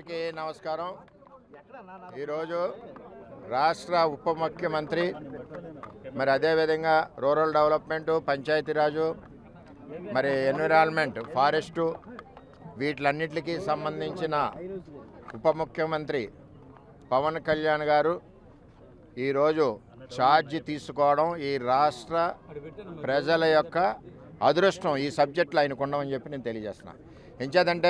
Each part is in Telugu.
అందరికీ నమస్కారం ఈరోజు రాష్ట్ర ఉప ముఖ్యమంత్రి మరి అదేవిధంగా రూరల్ డెవలప్మెంట్ పంచాయతీరాజు మరి ఎన్విరాన్మెంట్ ఫారెస్టు వీటిలన్నిటికీ సంబంధించిన ఉప ముఖ్యమంత్రి పవన్ కళ్యాణ్ గారు ఈరోజు ఛార్జ్ తీసుకోవడం ఈ రాష్ట్ర ప్రజల యొక్క అదృష్టం ఈ సబ్జెక్టులో ఆయనకు ఉండమని చెప్పి నేను తెలియజేస్తున్నా ఎంచేదంటే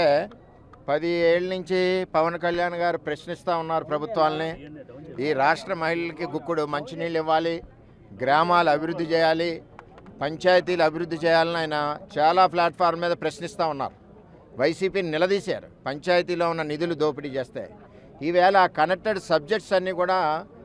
పది ఏళ్ళ నుంచి పవన్ కళ్యాణ్ గారు ప్రశ్నిస్తూ ఉన్నారు ప్రభుత్వాల్ని ఈ రాష్ట్ర మహిళలకి గుక్కుడు మంచినీళ్ళు ఇవ్వాలి గ్రామాలు అభివృద్ధి చేయాలి పంచాయతీలు అభివృద్ధి చేయాలని ఆయన చాలా ప్లాట్ఫామ్ మీద ప్రశ్నిస్తూ ఉన్నారు వైసీపీని నిలదీశారు పంచాయతీలో ఉన్న నిధులు దోపిడీ చేస్తే ఈవేళ కనెక్టెడ్ సబ్జెక్ట్స్ అన్నీ కూడా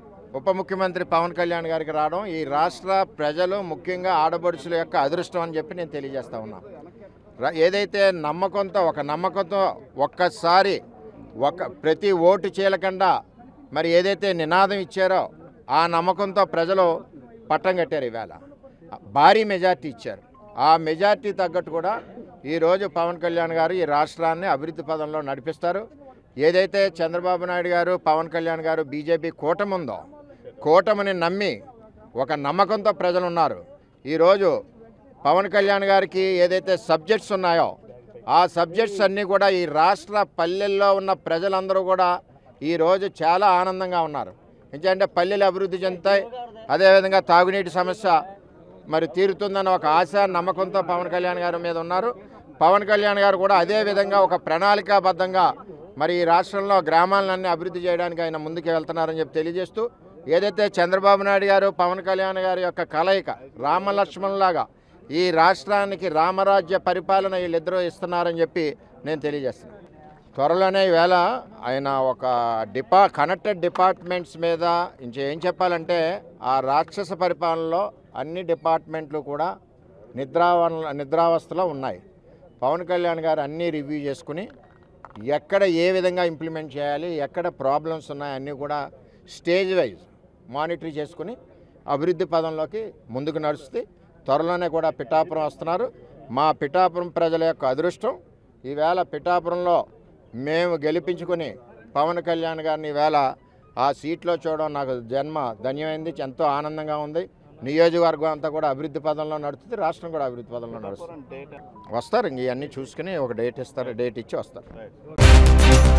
ఉప ముఖ్యమంత్రి పవన్ కళ్యాణ్ గారికి రావడం ఈ రాష్ట్ర ప్రజలు ముఖ్యంగా ఆడపడుచుల యొక్క అదృష్టం అని చెప్పి నేను తెలియజేస్తా ఉన్నా ర- ఏదైతే నమ్మకంతో ఒక నమ్మకంతో ఒక్కసారి ఒక ప్రతి ఓటు చీలకుండా మరి ఏదైతే నినాదం ఇచ్చారో ఆ నమ్మకంతో ప్రజలు పట్టం కట్టారు ఈవేళ భారీ మెజార్టీ ఇచ్చారు ఆ మెజార్టీ తగ్గట్టు కూడా ఈరోజు పవన్ కళ్యాణ్ గారు ఈ రాష్ట్రాన్ని అభివృద్ధి పదంలో నడిపిస్తారు ఏదైతే చంద్రబాబు నాయుడు గారు పవన్ కళ్యాణ్ గారు బీజేపీ కూటమి ఉందో కూటమిని నమ్మి ఒక నమ్మకంతో ప్రజలు ఉన్నారు ఈరోజు పవన్ కళ్యాణ్ గారికి ఏదైతే సబ్జెక్ట్స్ ఉన్నాయో ఆ సబ్జెక్ట్స్ అన్నీ కూడా ఈ రాష్ట్ర పల్లెల్లో ఉన్న ప్రజలందరూ కూడా ఈరోజు చాలా ఆనందంగా ఉన్నారు ఎందుకంటే పల్లెలు అభివృద్ధి చెందుతాయి అదేవిధంగా తాగునీటి సమస్య మరి తీరుతుందన్న ఒక ఆశ నమ్మకంతో పవన్ కళ్యాణ్ గారి మీద ఉన్నారు పవన్ కళ్యాణ్ గారు కూడా అదే విధంగా ఒక ప్రణాళికాబద్ధంగా మరి ఈ రాష్ట్రంలో గ్రామాలన్నీ అభివృద్ధి చేయడానికి ఆయన ముందుకు వెళ్తున్నారని చెప్పి తెలియజేస్తూ ఏదైతే చంద్రబాబు నాయుడు గారు పవన్ కళ్యాణ్ గారి యొక్క కలయిక రామలక్ష్మణులాగా ఈ రాష్ట్రానికి రామరాజ్య పరిపాలన వీళ్ళిద్దరూ ఇస్తున్నారని చెప్పి నేను తెలియజేస్తున్నాను త్వరలోనే ఈవేళ ఆయన ఒక డిపా కనెక్టెడ్ డిపార్ట్మెంట్స్ మీద ఇంకే ఏం చెప్పాలంటే ఆ రాక్షస పరిపాలనలో అన్ని డిపార్ట్మెంట్లు కూడా నిద్రావన నిద్రావస్థలో ఉన్నాయి పవన్ కళ్యాణ్ గారు అన్నీ రివ్యూ చేసుకుని ఎక్కడ ఏ విధంగా ఇంప్లిమెంట్ చేయాలి ఎక్కడ ప్రాబ్లమ్స్ ఉన్నాయి అన్నీ కూడా స్టేజ్ వైజ్ మానిటర్ చేసుకుని అభివృద్ధి పదంలోకి ముందుకు నడుస్తుంది త్వరలోనే కూడా పిఠాపురం వస్తున్నారు మా పిఠాపురం ప్రజల యొక్క అదృష్టం ఈవేళ పిఠాపురంలో మేము గెలిపించుకుని పవన్ కళ్యాణ్ గారిని ఈవేళ ఆ సీట్లో చూడడం నాకు జన్మ ధన్యమైంది ఎంతో ఆనందంగా ఉంది నియోజకవర్గం అంతా కూడా అభివృద్ధి పదంలో నడుస్తుంది రాష్ట్రం కూడా అభివృద్ధి పదంలో నడుస్తుంది వస్తారు ఇంక ఇవన్నీ చూసుకుని ఒక డేట్ ఇస్తారు డేట్ ఇచ్చి వస్తారు